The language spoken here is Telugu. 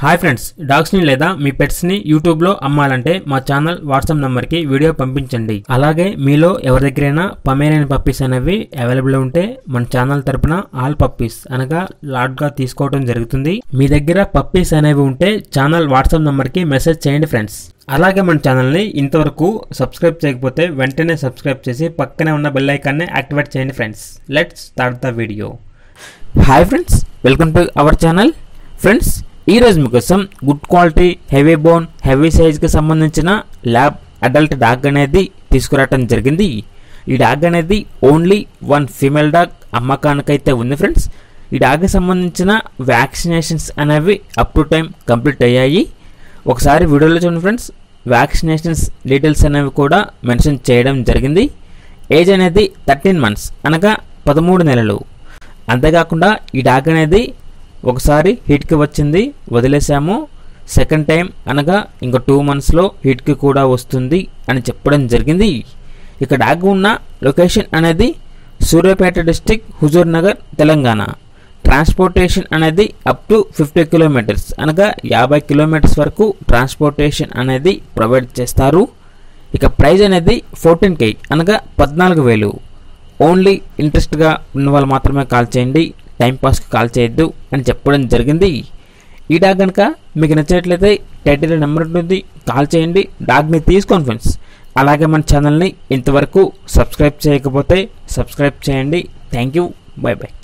హాయ్ ఫ్రెండ్స్ డాగ్స్ని లేదా మీ పెట్స్ని యూట్యూబ్లో అమ్మాలంటే మా ఛానల్ వాట్సాప్ నెంబర్కి వీడియో పంపించండి అలాగే మీలో ఎవరి దగ్గరైనా పమేరియన్ పప్పీస్ అనేవి అవైలబుల్ ఉంటే మన ఛానల్ తరపున ఆల్ పప్పీస్ అనగా లాట్గా తీసుకోవడం జరుగుతుంది మీ దగ్గర పప్పీస్ అనేవి ఉంటే ఛానల్ వాట్సాప్ నెంబర్కి మెసేజ్ చేయండి ఫ్రెండ్స్ అలాగే మన ఛానల్ని ఇంతవరకు సబ్స్క్రైబ్ చేయకపోతే వెంటనే సబ్స్క్రైబ్ చేసి పక్కనే ఉన్న బెల్ ఐకాన్ని యాక్టివేట్ చేయండి friends let's start the video hi friends welcome to our channel friends ఈరోజు మీకోసం good quality heavy bone heavy సైజ్కి సంబంధించిన ల్యాబ్ అడల్ట్ డాగ్ అనేది తీసుకురావటం జరిగింది ఈ డాగ్ అనేది ఓన్లీ వన్ ఫీమేల్ డాగ్ అమ్మకానికైతే ఉంది ఫ్రెండ్స్ ఈ డాగ్కి సంబంధించిన వ్యాక్సినేషన్స్ అనేవి అప్ టు టైం కంప్లీట్ అయ్యాయి ఒకసారి వీడియోలో చూడండి ఫ్రెండ్స్ వ్యాక్సినేషన్స్ డీటెయిల్స్ అనేవి కూడా మెన్షన్ చేయడం జరిగింది ఏజ్ అనేది థర్టీన్ మంత్స్ అనగా పదమూడు నెలలు అంతేకాకుండా ఈ డాగ్ అనేది ఒకసారి హీట్కి వచ్చింది వదిలేసాము సెకండ్ టైం అనగా ఇంకో టూ మంత్స్లో హీట్కి కూడా వస్తుంది అని చెప్పడం జరిగింది ఇక డాగ్ ఉన్న లొకేషన్ అనేది సూర్యాపేట డిస్టిక్ హుజూర్ నగర్ తెలంగాణ ట్రాన్స్పోర్టేషన్ అనేది అప్ టు ఫిఫ్టీ కిలోమీటర్స్ అనగా యాభై కిలోమీటర్స్ వరకు ట్రాన్స్పోర్టేషన్ అనేది ప్రొవైడ్ చేస్తారు ఇక ప్రైజ్ అనేది ఫోర్టీన్ కే అనగా పద్నాలుగు వేలు ఓన్లీ ఇంట్రెస్ట్గా ఉన్న వాళ్ళు మాత్రమే కాల్ చేయండి టైంపాస్కి కాల్ చేయొద్దు అని చెప్పడం జరిగింది ఈ డాగ్ కనుక మీకు నచ్చినట్లయితే టైటిల్ నెంబర్ ఉంటుంది కాల్ చేయండి డాగ్ని తీసుకోండి ఫ్రెండ్స్ అలాగే మన ఛానల్ని ఇంతవరకు సబ్స్క్రైబ్ చేయకపోతే సబ్స్క్రైబ్ చేయండి థ్యాంక్ యూ బై బై